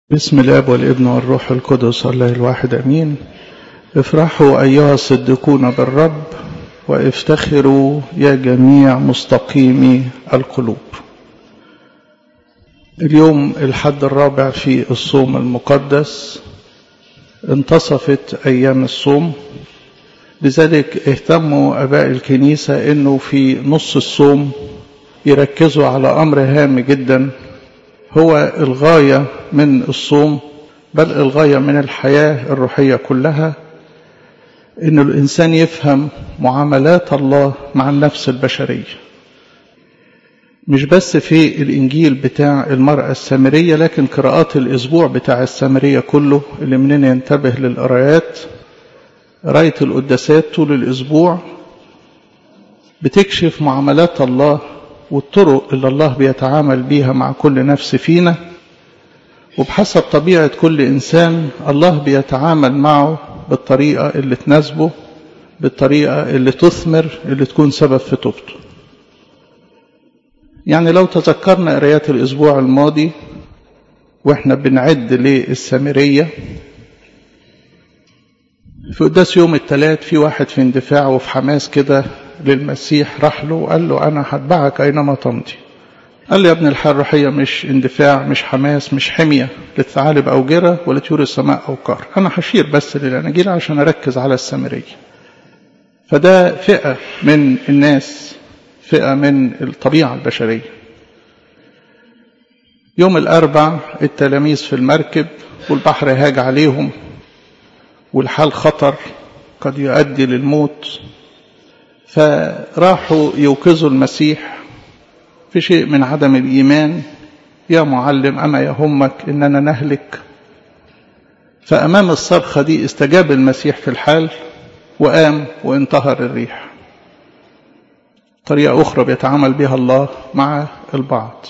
بسم الاب والابن والروح القدس الله الواحد امين افرحوا ايها الصديقون بالرب وافتخروا يا جميع مستقيمي القلوب اليوم الحد الرابع في الصوم المقدس انتصفت ايام الصوم لذلك اهتموا اباء الكنيسه انه في نص الصوم يركزوا على امر هام جدا هو الغايه من الصوم بل الغايه من الحياه الروحيه كلها ان الانسان يفهم معاملات الله مع النفس البشريه مش بس في الانجيل بتاع المراه السامريه لكن قراءات الاسبوع بتاع السامريه كله اللي مننا ينتبه للقرايات قرايه القداسات طول الاسبوع بتكشف معاملات الله والطرق اللي الله بيتعامل بيها مع كل نفس فينا وبحسب طبيعة كل إنسان الله بيتعامل معه بالطريقة اللي تناسبه بالطريقة اللي تثمر اللي تكون سبب في توبته يعني لو تذكرنا قرايات الأسبوع الماضي وإحنا بنعد للسامرية في قداس يوم الثلاث في واحد في اندفاع وفي حماس كده للمسيح راح له وقال له أنا هتبعك أينما تمضي قال له يا ابن الحياة الروحية مش اندفاع مش حماس مش حمية للثعالب أو جرة ولا طيور السماء أو كار أنا هشير بس للأناجيل عشان أركز على السامرية فده فئة من الناس فئة من الطبيعة البشرية يوم الأربع التلاميذ في المركب والبحر هاج عليهم والحال خطر قد يؤدي للموت فراحوا يوقظوا المسيح في شيء من عدم الإيمان يا معلم أما يهمك إننا نهلك فأمام الصرخة دي استجاب المسيح في الحال وقام وانتهر الريح طريقة أخرى بيتعامل بها الله مع البعض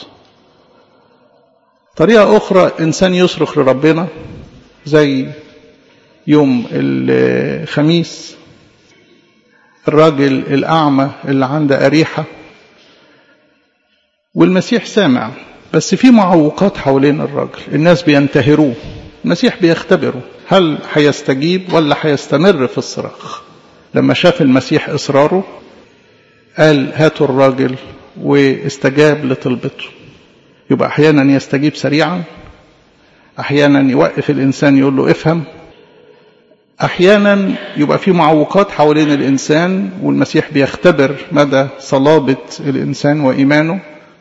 طريقة أخرى إنسان يصرخ لربنا زي يوم الخميس الراجل الأعمى اللي عنده أريحة والمسيح سامع بس في معوقات حوالين الراجل الناس بينتهروه المسيح بيختبره هل هيستجيب ولا هيستمر في الصراخ لما شاف المسيح إصراره قال هاتوا الراجل واستجاب لطلبته يبقى أحيانا يستجيب سريعا أحيانا يوقف الإنسان يقول له افهم احيانا يبقى في معوقات حوالين الانسان والمسيح بيختبر مدى صلابه الانسان وايمانه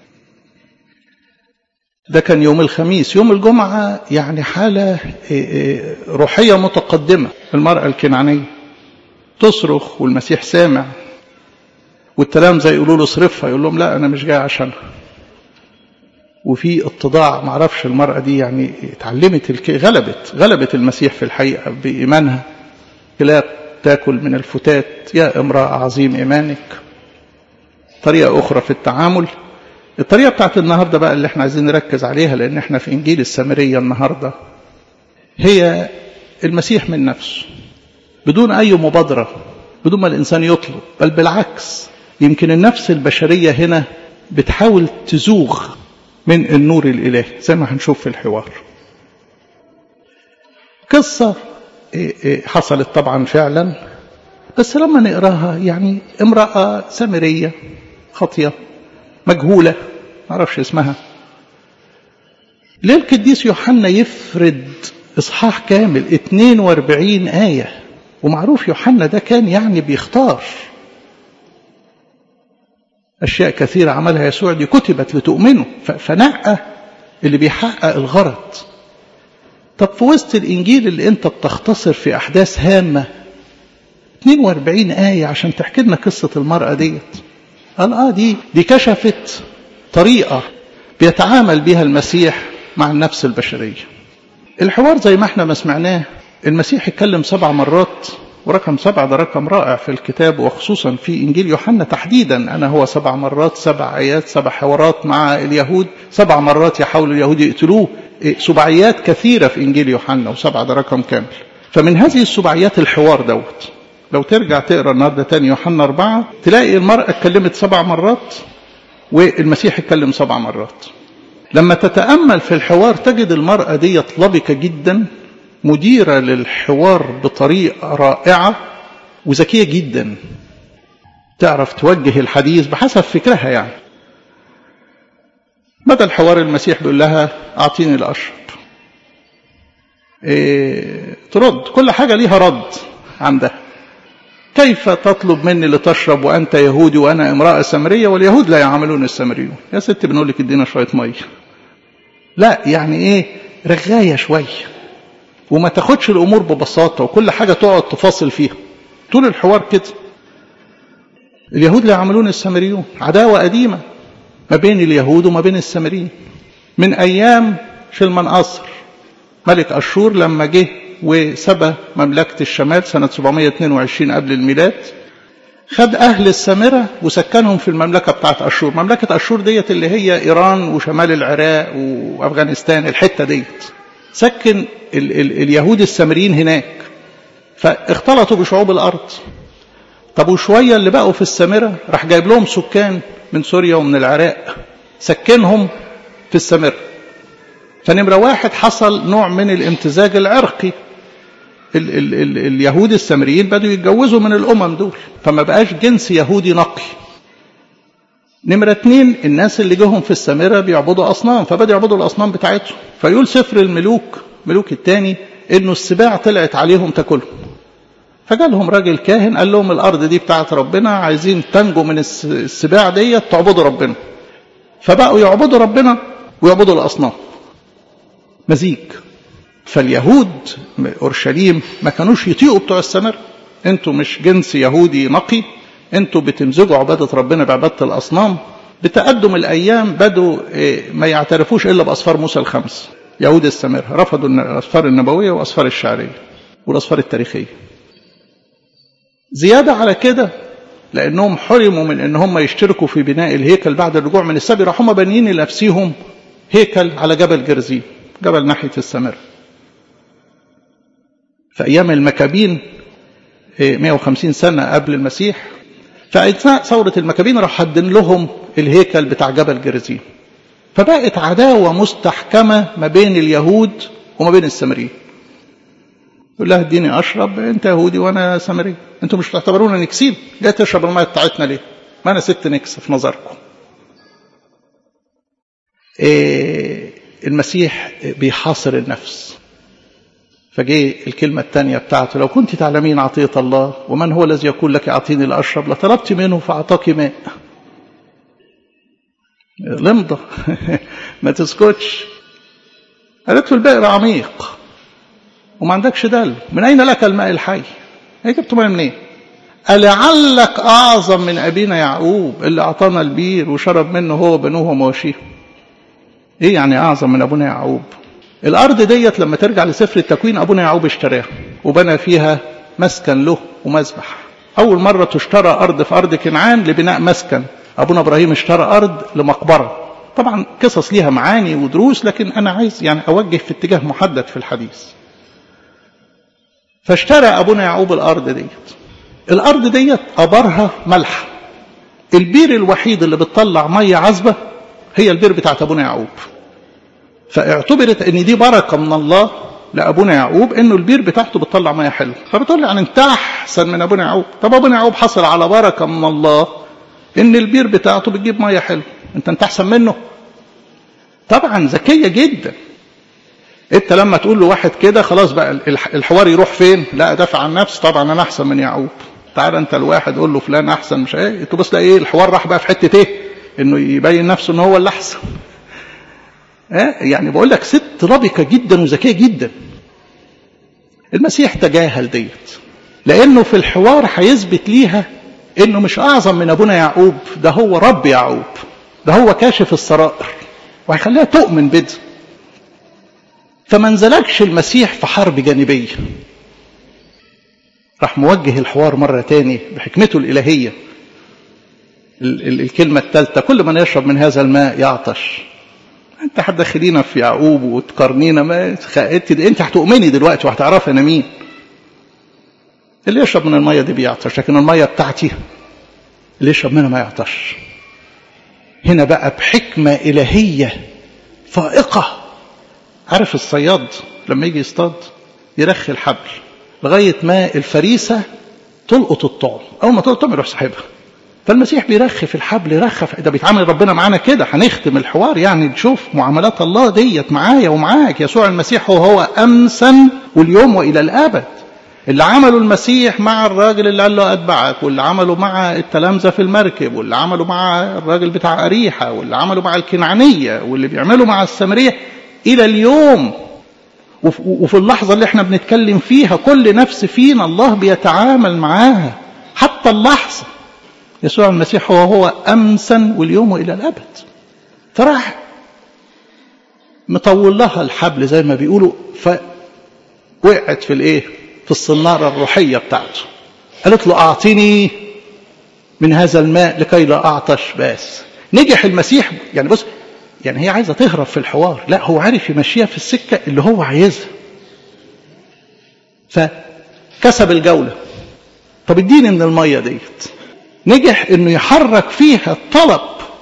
ده كان يوم الخميس يوم الجمعه يعني حاله روحيه متقدمه المراه الكنعانيه تصرخ والمسيح سامع والتلامذه يقولوا له اصرفها يقول لهم لا انا مش جاي عشانها وفي اتضاع معرفش المرأة دي يعني اتعلمت الك... غلبت غلبت المسيح في الحقيقة بإيمانها كلاب تاكل من الفتات يا امرأة عظيم إيمانك طريقة أخرى في التعامل الطريقة بتاعت النهاردة بقى اللي احنا عايزين نركز عليها لأن احنا في إنجيل السامرية النهاردة هي المسيح من نفسه بدون أي مبادرة بدون ما الإنسان يطلب بل بالعكس يمكن النفس البشرية هنا بتحاول تزوغ من النور الإلهي زي ما هنشوف في الحوار قصة حصلت طبعا فعلا بس لما نقراها يعني امرأة سامرية خاطية مجهولة معرفش اسمها ليه القديس يوحنا يفرد إصحاح كامل 42 آية ومعروف يوحنا ده كان يعني بيختار أشياء كثيرة عملها يسوع دي كتبت لتؤمنوا فنقى اللي بيحقق الغرض طب في وسط الإنجيل اللي أنت بتختصر في أحداث هامة 42 آية عشان تحكي لنا قصة المرأة ديت قال آه دي دي كشفت طريقة بيتعامل بها المسيح مع النفس البشرية الحوار زي ما احنا ما سمعناه المسيح اتكلم سبع مرات ورقم سبعة ده رقم رائع في الكتاب وخصوصا في إنجيل يوحنا تحديدا أنا هو سبع مرات سبع آيات سبع حوارات مع اليهود سبع مرات يحاول اليهود يقتلوه سبعيات كثيرة في إنجيل يوحنا وسبعة ده رقم كامل فمن هذه السبعيات الحوار دوت لو ترجع تقرا النهارده تاني يوحنا أربعة تلاقي المرأة اتكلمت سبع مرات والمسيح اتكلم سبع مرات لما تتأمل في الحوار تجد المرأة دي لبقة جدا مديرة للحوار بطريقة رائعة وذكية جدا تعرف توجه الحديث بحسب فكرها يعني بدأ الحوار المسيح بيقول لها أعطيني الأشرب إيه ترد كل حاجة ليها رد عندها كيف تطلب مني لتشرب وأنت يهودي وأنا امرأة سامرية واليهود لا يعملون السامريون يا ست بنقول لك ادينا شوية مية لا يعني ايه رغاية شوية وما تاخدش الأمور ببساطة وكل حاجة تقعد تفاصل فيها طول الحوار كده اليهود لا يعملون السامريون عداوة قديمة ما بين اليهود وما بين السامريين من أيام شلمنقصر ملك أشور لما جه وسبى مملكة الشمال سنة 722 قبل الميلاد خد أهل السامرة وسكنهم في المملكة بتاعت أشور مملكة أشور ديت اللي هي إيران وشمال العراق وأفغانستان الحتة ديت سكن ال ال اليهود السامريين هناك فاختلطوا بشعوب الأرض طب وشوية اللي بقوا في السامرة راح جايب لهم سكان من سوريا ومن العراق سكنهم في السامرة فنمرة واحد حصل نوع من الامتزاج العرقي ال ال ال اليهود السامريين بدوا يتجوزوا من الأمم دول فما بقاش جنس يهودي نقي نمرة اتنين الناس اللي جوهم في السامرة بيعبدوا أصنام فبدأوا يعبدوا الأصنام بتاعتهم فيقول سفر الملوك ملوك التاني إنه السباع طلعت عليهم تاكلهم فجالهم راجل كاهن قال لهم الأرض دي بتاعت ربنا عايزين تنجوا من السباع ديت تعبدوا ربنا فبقوا يعبدوا ربنا ويعبدوا الأصنام مزيج فاليهود اورشليم ما كانوش يطيقوا بتوع السمر انتوا مش جنس يهودي نقي انتوا بتمزجوا عباده ربنا بعباده الاصنام بتقدم الايام بدوا ما يعترفوش الا باصفار موسى الخمس يهود السمر رفضوا الاصفار النبويه واصفار الشعريه والاصفار التاريخيه زياده على كده لانهم حرموا من ان هم يشتركوا في بناء الهيكل بعد الرجوع من السبي راحوا هم بانيين لنفسيهم هيكل على جبل جرزيم جبل ناحيه السمر في أيام المكابين 150 سنة قبل المسيح فأثناء ثورة المكابين راح حدن لهم الهيكل بتاع جبل جرزيم فبقت عداوة مستحكمة ما بين اليهود وما بين السامريين يقول لها اديني اشرب انت يهودي وانا سامري انتوا مش تعتبرونا نكسين جاي تشرب الميه بتاعتنا ليه ما انا ست نكس في نظركم إيه المسيح بيحاصر النفس فجاء الكلمة الثانية بتاعته لو كنت تعلمين عطية الله ومن هو الذي يقول لك أعطيني لأشرب لطلبت منه فأعطاك ماء لمضة ما تسكتش قالت له البئر عميق وما عندكش دل من أين لك الماء الحي هي جبت ماء منين ألعلك أعظم من أبينا يعقوب اللي أعطانا البير وشرب منه هو وبنوه ومواشيه إيه يعني أعظم من أبونا يعقوب الأرض ديت لما ترجع لسفر التكوين أبونا يعقوب اشتراها وبنى فيها مسكن له ومذبح أول مرة تشترى أرض في أرض كنعان لبناء مسكن أبونا إبراهيم اشترى أرض لمقبرة طبعا قصص ليها معاني ودروس لكن أنا عايز يعني أوجه في اتجاه محدد في الحديث فاشترى أبونا يعقوب الأرض ديت الأرض ديت أبرها ملح البير الوحيد اللي بتطلع مية عذبة هي البير بتاعت أبونا يعقوب فاعتبرت ان دي بركه من الله لابونا يعقوب انه البير بتاعته بتطلع ميه حلوه فبتقول لي يعني انت احسن من ابونا يعقوب طب ابونا يعقوب حصل على بركه من الله ان البير بتاعته بتجيب ميه حلوه انت انت احسن منه طبعا ذكيه جدا انت لما تقول له واحد كده خلاص بقى الحوار يروح فين لا ادافع عن نفسي طبعا انا احسن من يعقوب تعال انت الواحد قول له فلان احسن مش ايه تبص ايه الحوار راح بقى في حته ايه انه يبين نفسه ان هو اللي احسن يعني بقول لك ست لبقة جدا وذكية جدا المسيح تجاهل ديت لأنه في الحوار هيثبت ليها إنه مش أعظم من أبونا يعقوب ده هو رب يعقوب ده هو كاشف السرائر وهيخليها تؤمن بده فما انزلكش المسيح في حرب جانبية راح موجه الحوار مرة تاني بحكمته الإلهية الكلمة الثالثة كل من يشرب من هذا الماء يعطش انت هتدخلينا في يعقوب وتقارنينا ما انت انت هتؤمني دلوقتي وهتعرفي انا مين اللي يشرب من الميه دي بيعطش لكن الميه بتاعتي اللي يشرب منها ما يعطش هنا بقى بحكمه الهيه فائقة عارف الصياد لما يجي يصطاد يرخي الحبل لغاية ما الفريسة تلقط الطعم أول ما تلقط الطعم يروح ساحبها فالمسيح بيرخي في الحبل يرخى ده بيتعامل ربنا معانا كده هنختم الحوار يعني نشوف معاملات الله ديت معايا ومعاك يسوع المسيح هو أمسا واليوم وإلى الأبد اللي عمله المسيح مع الراجل اللي قال له أتبعك واللي عمله مع التلامذة في المركب واللي عمله مع الراجل بتاع أريحة واللي عمله مع الكنعانية واللي بيعمله مع السامرية إلى اليوم وفي اللحظة اللي احنا بنتكلم فيها كل نفس فينا الله بيتعامل معاها حتى اللحظة يسوع المسيح هو هو أمسا واليوم وإلى الأبد فراح مطول لها الحبل زي ما بيقولوا فوقعت في الايه في الصنارة الروحية بتاعته قالت له أعطني من هذا الماء لكي لا أعطش بس نجح المسيح يعني بص يعني هي عايزة تهرب في الحوار لا هو عارف يمشيها في السكة اللي هو عايزها فكسب الجولة طب اديني من المية ديت نجح انه يحرك فيها الطلب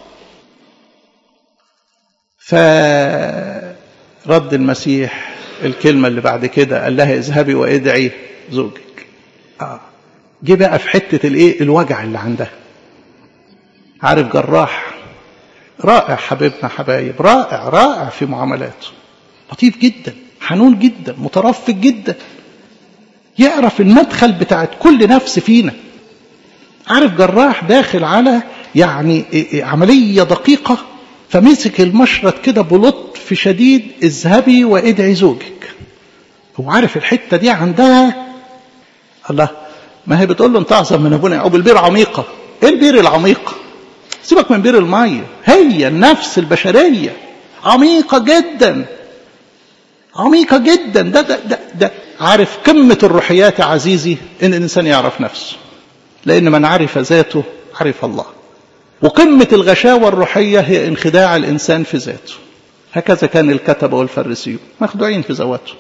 فرد المسيح الكلمة اللي بعد كده قال لها اذهبي وادعي زوجك آه. جه بقى في حتة الايه الوجع اللي عندها عارف جراح رائع حبيبنا حبايب رائع رائع في معاملاته لطيف جدا حنون جدا مترفق جدا يعرف المدخل بتاعت كل نفس فينا عارف جراح داخل على يعني عملية دقيقة فمسك المشرط كده بلطف شديد اذهبي وادعي زوجك هو عارف الحتة دي عندها الله ما هي بتقول له انت اعظم من ابونا يعقوب البير عميقة ايه البير العميقة سيبك من بير المية هي النفس البشرية عميقة جدا عميقة جدا ده ده ده, ده عارف قمة الروحيات يا عزيزي ان الانسان يعرف نفسه لان من عرف ذاته عرف الله وقمة الغشاوة الروحية هي انخداع الإنسان في ذاته هكذا كان الكتبة والفريسيون مخدوعين في ذواته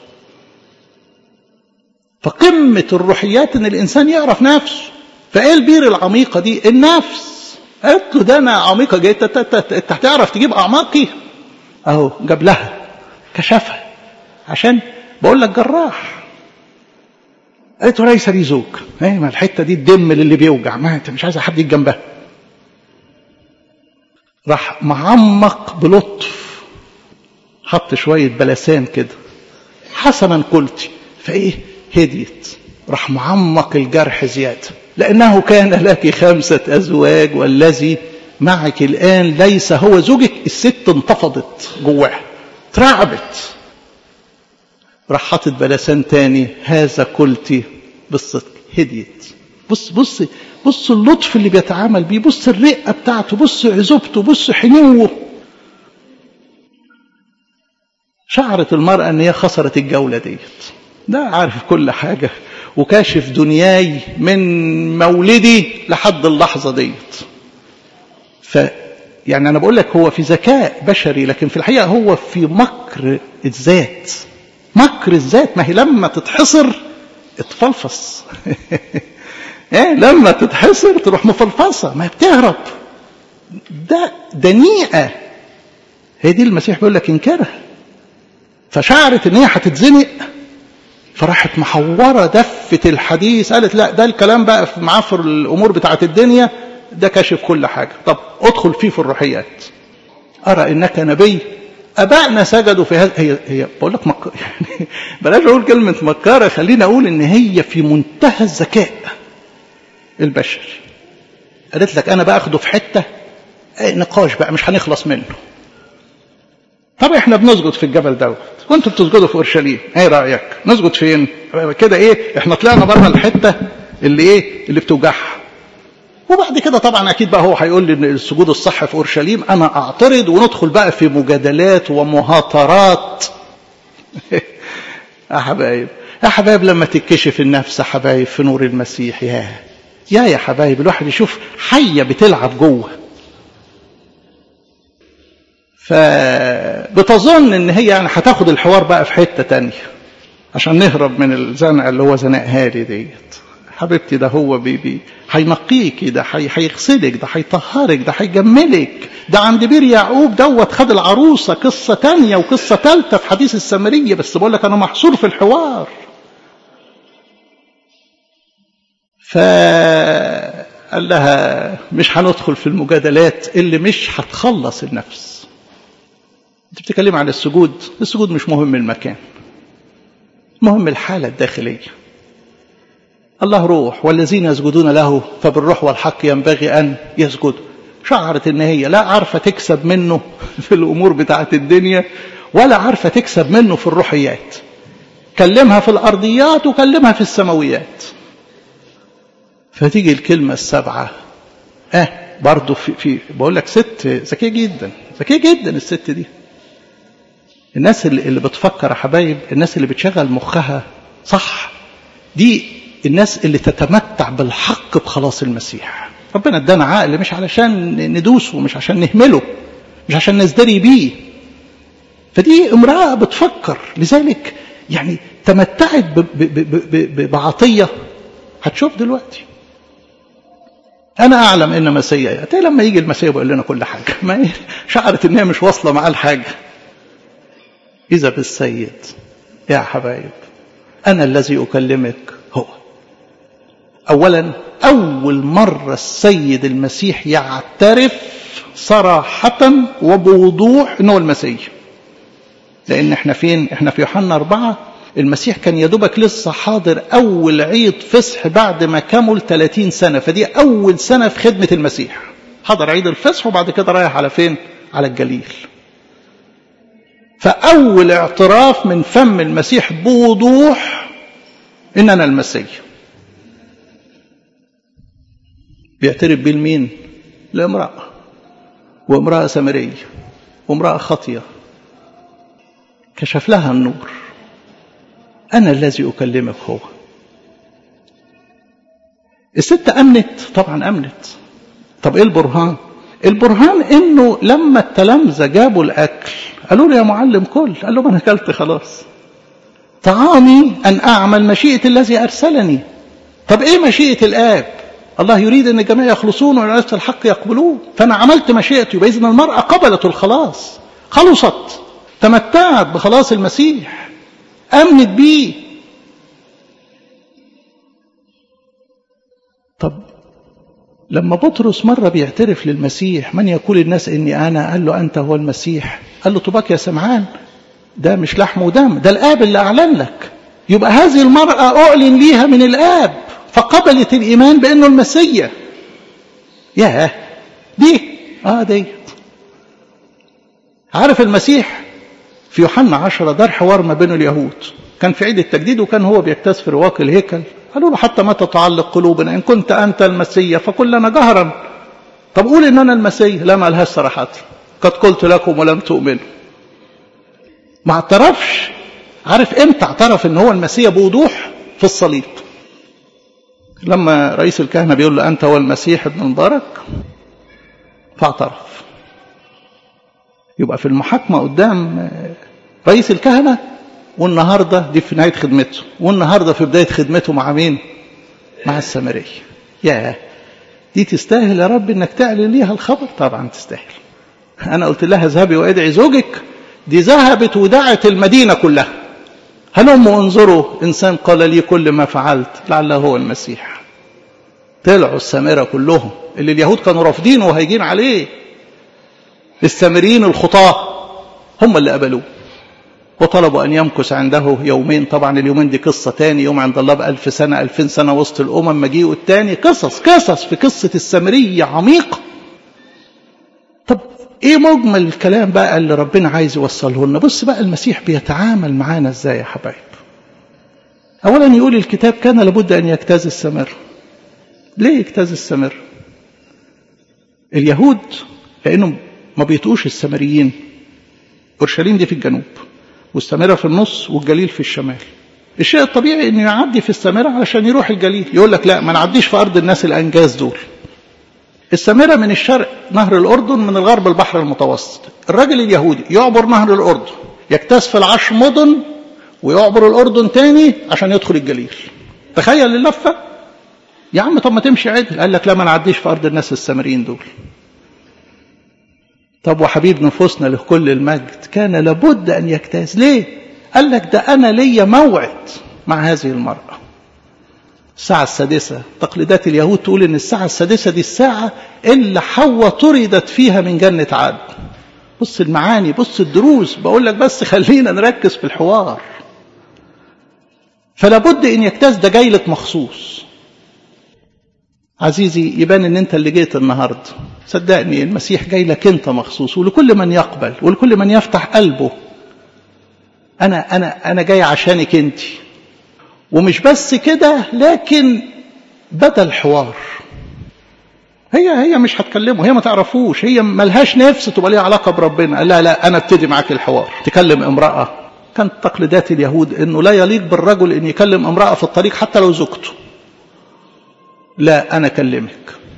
فقمة الروحيات ان الإنسان يعرف نفسه فايه البير العميقة دي النفس قالت له ده انا عميقة جدا انت هتعرف تجيب اعماقي اهو جاب لها كشفها عشان بقول لك جراح قالت له ليس لي زوج ايه ما الحته دي الدم اللي بيوجع ما انت مش عايز حد يجي جنبها راح معمق بلطف حط شويه بلسان كده حسنا قلت فايه هديت راح معمق الجرح زياده لانه كان لك خمسه ازواج والذي معك الان ليس هو زوجك الست انتفضت جواها اترعبت راح حاطط بلسان تاني هذا قلت بالصدق هديت بص بص بص اللطف اللي بيتعامل بيه بص الرقه بتاعته بص عزوبته بص حنوه شعرت المرأة ان هي خسرت الجولة ديت ده عارف كل حاجة وكاشف دنياي من مولدي لحد اللحظة ديت ف يعني انا بقول لك هو في ذكاء بشري لكن في الحقيقة هو في مكر الذات مكر الذات ما هي لما تتحصر اتفلفص ايه لما تتحصر تروح مفلفصه ما هي بتهرب ده دنيئه هي دي المسيح بيقول لك انكرها فشعرت ان هي هتتزنق فراحت محوره دفه الحديث قالت لا ده الكلام بقى في معافر الامور بتاعت الدنيا ده كاشف كل حاجه طب ادخل فيه في الروحيات ارى انك نبي ابائنا سجدوا في هذا هي هي بقول لك مك... يعني بلاش اقول كلمه مكاره خليني اقول ان هي في منتهى الذكاء البشري قالت لك انا باخده في حته نقاش بقى مش هنخلص منه طب احنا بنسجد في الجبل دوت وانتوا بتسجدوا في اورشليم ايه رايك نسجد فين كده ايه احنا طلعنا بره الحته اللي ايه اللي بتوجعها وبعد كده طبعا اكيد بقى هو هيقول لي ان السجود الصح في اورشليم انا اعترض وندخل بقى في مجادلات ومهاترات يا حبايب يا حبايب لما تتكشف النفس يا حبايب في نور المسيح يا يا يا حبايب الواحد يشوف حيه بتلعب جوه فبتظن ان هي يعني هتاخد الحوار بقى في حته تانية عشان نهرب من الزنقه اللي هو زنقها لي ديت حبيبتي ده هو بيبي هينقيكي ده هيغسلك ده هيطهرك ده هيجملك ده عند بير يعقوب دوت خد العروسة قصة تانية وقصة تالتة في حديث السامرية بس بقول لك أنا محصور في الحوار فقال لها مش هندخل في المجادلات اللي مش هتخلص النفس انت بتتكلم عن السجود السجود مش مهم المكان مهم الحالة الداخلية الله روح والذين يسجدون له فبالروح والحق ينبغي أن يسجدوا شعرت ان هي لا عارفة تكسب منه في الأمور بتاعة الدنيا ولا عارفة تكسب منه في الروحيات كلمها في الأرضيات وكلمها في السماويات فتيجي الكلمة السبعة اه برضه في, في بقول لك ست ذكية جدا ذكية جدا الست دي الناس اللي, اللي بتفكر يا حبايب الناس اللي بتشغل مخها صح دي الناس اللي تتمتع بالحق بخلاص المسيح ربنا ادانا عقل مش علشان ندوسه مش عشان نهمله مش عشان نزدري بيه فدي امرأة بتفكر لذلك يعني تمتعت بعطية هتشوف دلوقتي أنا أعلم إن مسيا يأتي لما يجي المسيا بيقول لنا كل حاجة ما شعرت إن هي مش واصلة معاه الحاجة إذا بالسيد يا حبايب أنا الذي أكلمك هو أولا أول مرة السيد المسيح يعترف صراحة وبوضوح أنه المسيح لأن احنا فين احنا في يوحنا أربعة المسيح كان يدوبك لسه حاضر أول عيد فصح بعد ما كمل 30 سنة فدي أول سنة في خدمة المسيح حضر عيد الفصح وبعد كده رايح على فين على الجليل فأول اعتراف من فم المسيح بوضوح إن أنا المسيح بيعترف بيه لمين لامرأة وامرأة سامرية وامرأة خطية كشف لها النور أنا الذي أكلمك هو الست أمنت طبعا أمنت طب إيه البرهان البرهان إنه لما التلامذة جابوا الأكل قالوا له يا معلم كل قال لهم أنا أكلت خلاص طعامي أن أعمل مشيئة الذي أرسلني طب إيه مشيئة الآب الله يريد أن الجميع يخلصون ويعرفوا الحق يقبلوه فأنا عملت مشيئته يبقى إذن المرأة قبلت الخلاص خلصت تمتعت بخلاص المسيح أمنت بيه طب لما بطرس مرة بيعترف للمسيح من يقول الناس إني أنا قال له أنت هو المسيح قال له طباك يا سمعان ده مش لحم ودم ده الآب اللي أعلن لك يبقى هذه المرأة أعلن ليها من الآب فقبلت الإيمان بأنه المسيح ياه دي آه دي عارف المسيح في يوحنا عشرة دار حوار ما بين اليهود كان في عيد التجديد وكان هو بيجتاز في رواق الهيكل قالوا له حتى متى تعلق قلوبنا إن كنت أنت المسيح فقل لنا جهرا طب قول إن أنا المسيح لا ما قالهاش صراحة قد قلت لكم ولم تؤمنوا ما اعترفش عارف امتى اعترف ان هو المسيح بوضوح في الصليب لما رئيس الكهنة بيقول له أنت هو المسيح ابن مبارك فاعترف يبقى في المحاكمة قدام رئيس الكهنة والنهاردة دي في نهاية خدمته والنهاردة في بداية خدمته مع مين مع السامرية يا دي تستاهل يا رب انك تعلن ليها الخبر طبعا تستاهل انا قلت لها اذهبي وادعي زوجك دي ذهبت ودعت المدينة كلها هلموا انظروا انسان قال لي كل ما فعلت لعله هو المسيح طلعوا السامرة كلهم اللي اليهود كانوا رافضينه وهيجين عليه السامريين الخطاة هم اللي قبلوه وطلبوا أن يمكث عنده يومين طبعا اليومين دي قصة تاني يوم عند الله بألف سنة ألفين سنة وسط الأمم مجيء التاني قصص قصص في قصة السامرية عميقة طب ايه مجمل الكلام بقى اللي ربنا عايز يوصله لنا بص بقى المسيح بيتعامل معانا ازاي يا حبايب اولا يقول الكتاب كان لابد ان يجتاز السمر ليه يجتاز السمر اليهود لانهم ما بيطقوش السامريين اورشليم دي في الجنوب والسامره في النص والجليل في الشمال الشيء الطبيعي انه يعدي في السامره علشان يروح الجليل يقول لك لا ما نعديش في ارض الناس الانجاز دول السامرة من الشرق نهر الأردن من الغرب البحر المتوسط الراجل اليهودي يعبر نهر الأردن يجتاز في العشر مدن ويعبر الأردن تاني عشان يدخل الجليل تخيل اللفة يا عم طب ما تمشي عدل قال لك لا ما نعديش في أرض الناس السامريين دول طب وحبيب نفوسنا لكل المجد كان لابد أن يجتاز ليه قال لك ده أنا ليا موعد مع هذه المرأة الساعة السادسة تقليدات اليهود تقول إن الساعة السادسة دي الساعة اللي حواء طردت فيها من جنة عدن بص المعاني بص الدروس بقول لك بس خلينا نركز في الحوار فلا بد ان يجتاز ده جاي لك مخصوص عزيزي يبان ان انت اللي جيت النهارده صدقني المسيح جاي لك انت مخصوص ولكل من يقبل ولكل من يفتح قلبه انا انا انا جاي عشانك انت ومش بس كده لكن بدا الحوار هي هي مش هتكلمه هي ما تعرفوش هي ملهاش نفس تبقى ليها علاقه بربنا لا لا انا ابتدي معاك الحوار تكلم امراه كانت تقليدات اليهود انه لا يليق بالرجل ان يكلم امراه في الطريق حتى لو زوجته لا انا اكلمك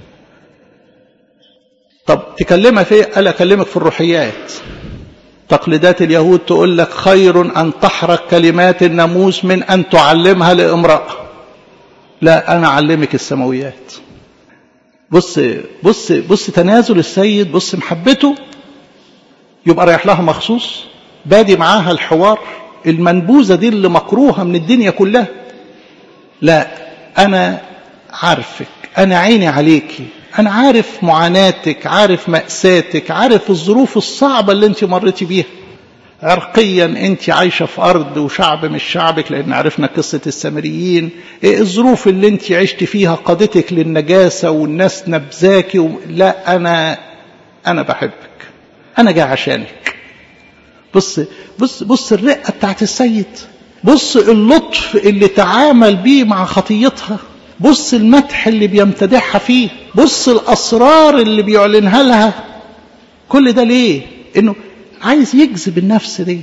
طب تكلمها في قال اكلمك في الروحيات تقليدات اليهود تقول لك خير ان تحرق كلمات الناموس من ان تعلمها لامراه لا انا اعلمك السماويات بص بص بص تنازل السيد بص محبته يبقى رايح لها مخصوص بادي معاها الحوار المنبوذة دي اللي مكروهة من الدنيا كلها لا أنا عارفك أنا عيني عليكي أنا عارف معاناتك عارف مأساتك عارف الظروف الصعبة اللي أنت مريتي بيها عرقيا أنت عايشة في أرض وشعب مش شعبك لأن عرفنا قصة السامريين إيه الظروف اللي أنت عشت فيها قادتك للنجاسة والناس نبذاكي و... لا أنا أنا بحبك أنا جاي عشانك بص بص بص الرقة بتاعت السيد بص اللطف اللي تعامل بيه مع خطيتها بص المدح اللي بيمتدحها فيه بص الأسرار اللي بيعلنها لها كل ده ليه إنه عايز يجذب النفس دي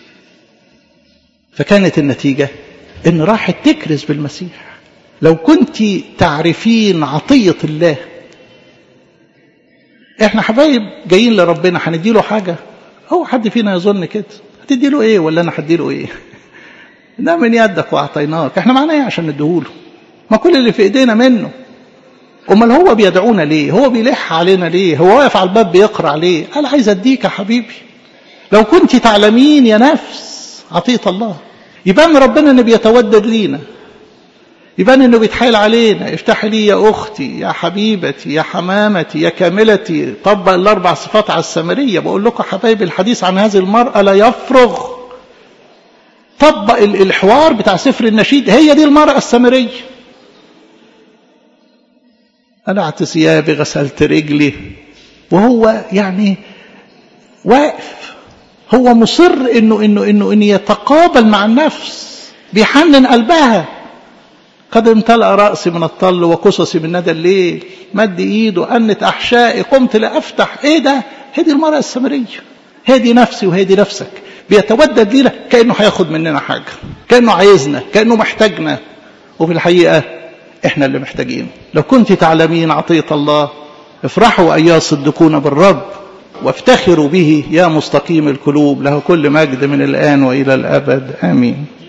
فكانت النتيجة إن راحت تكرز بالمسيح لو كنت تعرفين عطية الله احنا حبايب جايين لربنا هنديله حاجة هو حد فينا يظن كده هتديله ايه ولا انا هديله ايه ده من يدك واعطيناك احنا معنا ايه عشان نديهوله ما كل اللي في ايدينا منه امال هو بيدعونا ليه هو بيلح علينا ليه هو واقف على الباب بيقرع ليه قال عايز اديك يا حبيبي لو كنت تعلمين يا نفس عطية الله يبان ربنا انه بيتودد لينا يبان انه بيتحايل علينا افتحي لي يا اختي يا حبيبتي يا حمامتي يا كاملتي طبق الاربع صفات على السامريه بقول لكم حبايبي الحديث عن هذه المراه لا يفرغ طبق الحوار بتاع سفر النشيد هي دي المراه السامريه قلعت ثيابي غسلت رجلي وهو يعني واقف هو مصر انه انه انه ان يتقابل مع النفس بيحنن قلبها قد امتلأ رأسي من الطل وقصصي من ندى الليل مد ايده أنت أحشائي قمت لأفتح ايه ده هي دي المرأة السامرية هي دي نفسي وهي دي نفسك بيتودد لينا كأنه هياخد مننا حاجة كأنه عايزنا كأنه محتاجنا وفي الحقيقة احنا اللي محتاجين لو كنت تعلمين عطية الله افرحوا أيها الصدقون بالرب وافتخروا به يا مستقيم القلوب له كل مجد من الآن وإلى الأبد آمين